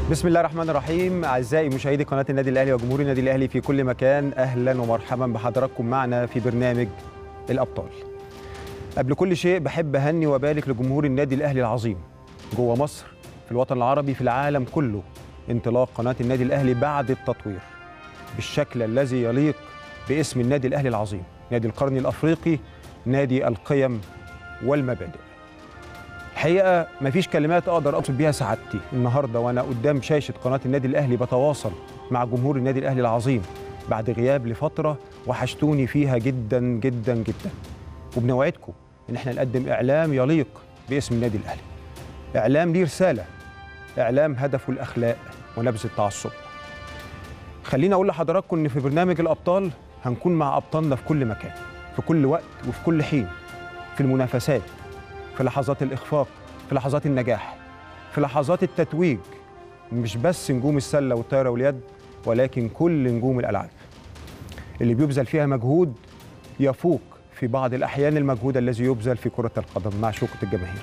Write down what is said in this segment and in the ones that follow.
بسم الله الرحمن الرحيم اعزائي مشاهدي قناه النادي الاهلي وجمهور النادي الاهلي في كل مكان اهلا ومرحبا بحضراتكم معنا في برنامج الابطال قبل كل شيء بحب اهني وابارك لجمهور النادي الاهلي العظيم جوه مصر في الوطن العربي في العالم كله انطلاق قناه النادي الاهلي بعد التطوير بالشكل الذي يليق باسم النادي الاهلي العظيم نادي القرن الافريقي نادي القيم والمبادئ الحقيقه مفيش كلمات اقدر اوصف بيها سعادتي النهارده وانا قدام شاشه قناه النادي الاهلي بتواصل مع جمهور النادي الاهلي العظيم بعد غياب لفتره وحشتوني فيها جدا جدا جدا وبنوعدكم ان احنا نقدم اعلام يليق باسم النادي الاهلي اعلام ليه رساله اعلام هدفه الاخلاق ونبذ التعصب خليني اقول لحضراتكم ان في برنامج الابطال هنكون مع ابطالنا في كل مكان في كل وقت وفي كل حين في المنافسات في لحظات الإخفاق في لحظات النجاح في لحظات التتويج مش بس نجوم السلة والطايرة واليد ولكن كل نجوم الألعاب اللي بيبذل فيها مجهود يفوق في بعض الأحيان المجهود الذي يبذل في كرة القدم مع شوكة الجماهير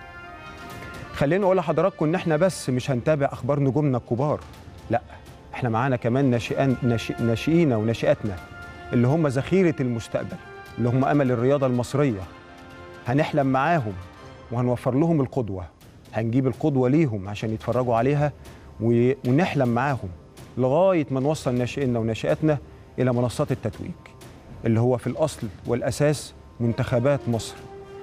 خليني أقول لحضراتكم إن إحنا بس مش هنتابع أخبار نجومنا الكبار لا إحنا معانا كمان ناشئان ناشئ ناشئينا وناشئاتنا اللي هم ذخيرة المستقبل اللي هم أمل الرياضة المصرية هنحلم معاهم وهنوفر لهم القدوة هنجيب القدوة ليهم عشان يتفرجوا عليها و... ونحلم معاهم لغاية ما نوصل ناشئينا وناشئاتنا إلى منصات التتويج اللي هو في الأصل والأساس منتخبات مصر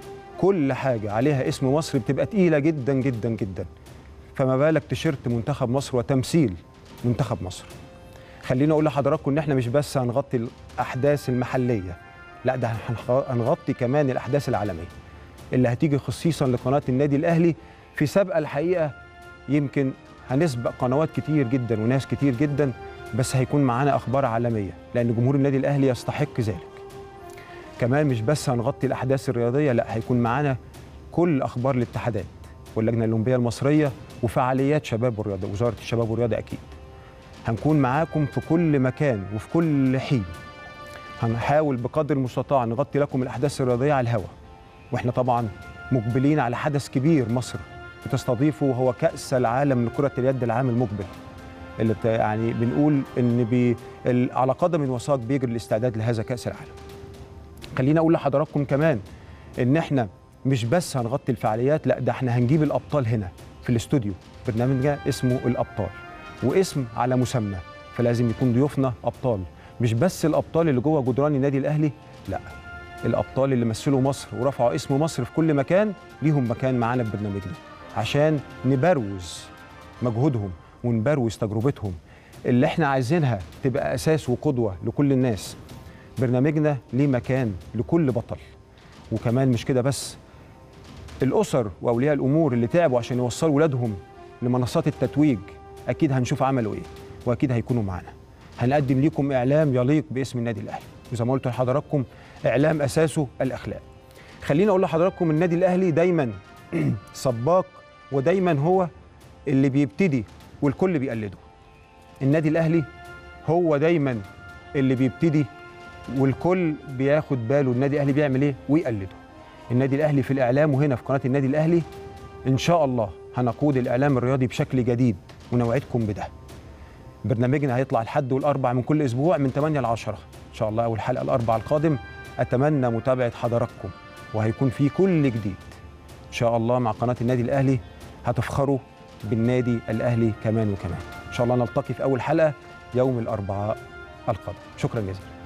كل حاجة عليها اسم مصر بتبقى تقيلة جدا جدا جدا فما بالك تيشيرت منتخب مصر وتمثيل منتخب مصر خليني أقول لحضراتكم إن إحنا مش بس هنغطي الأحداث المحلية لا ده هنغطي كمان الاحداث العالميه اللي هتيجي خصيصا لقناه النادي الاهلي في سابقه الحقيقه يمكن هنسبق قنوات كتير جدا وناس كتير جدا بس هيكون معانا اخبار عالميه لان جمهور النادي الاهلي يستحق ذلك كمان مش بس هنغطي الاحداث الرياضيه لا هيكون معانا كل اخبار الاتحادات واللجنه الاولمبيه المصريه وفعاليات شباب والرياضه وزاره الشباب والرياضه اكيد هنكون معاكم في كل مكان وفي كل حين هنحاول بقدر المستطاع نغطي لكم الاحداث الرياضيه على الهواء واحنا طبعا مقبلين على حدث كبير مصر بتستضيفه وهو كاس العالم لكره اليد العام المقبل اللي يعني بنقول ان بي على قدم وساق بيجري الاستعداد لهذا كاس العالم خلينا اقول لحضراتكم كمان ان احنا مش بس هنغطي الفعاليات لا ده احنا هنجيب الابطال هنا في الاستوديو برنامجنا اسمه الابطال واسم على مسمى فلازم يكون ضيوفنا ابطال مش بس الابطال اللي جوه جدران النادي الاهلي لا الابطال اللي مثلوا مصر ورفعوا اسم مصر في كل مكان ليهم مكان معانا في برنامجنا عشان نبروز مجهودهم ونبروز تجربتهم اللي احنا عايزينها تبقى اساس وقدوه لكل الناس برنامجنا ليه مكان لكل بطل وكمان مش كده بس الاسر واولياء الامور اللي تعبوا عشان يوصلوا ولادهم لمنصات التتويج اكيد هنشوف عملوا ايه واكيد هيكونوا معانا هنقدم لكم اعلام يليق باسم النادي الاهلي وزي ما قلت لحضراتكم اعلام اساسه الاخلاق خليني اقول لحضراتكم النادي الاهلي دايما سباق ودايما هو اللي بيبتدي والكل بيقلده النادي الاهلي هو دايما اللي بيبتدي والكل بياخد باله النادي الاهلي بيعمل ايه ويقلده النادي الاهلي في الاعلام وهنا في قناه النادي الاهلي ان شاء الله هنقود الاعلام الرياضي بشكل جديد ونوعدكم بده برنامجنا هيطلع الحد والاربع من كل اسبوع من 8 ل 10 ان شاء الله اول حلقه الاربع القادم اتمنى متابعه حضراتكم وهيكون في كل جديد ان شاء الله مع قناه النادي الاهلي هتفخروا بالنادي الاهلي كمان وكمان ان شاء الله نلتقي في اول حلقه يوم الاربعاء القادم شكرا جزيلا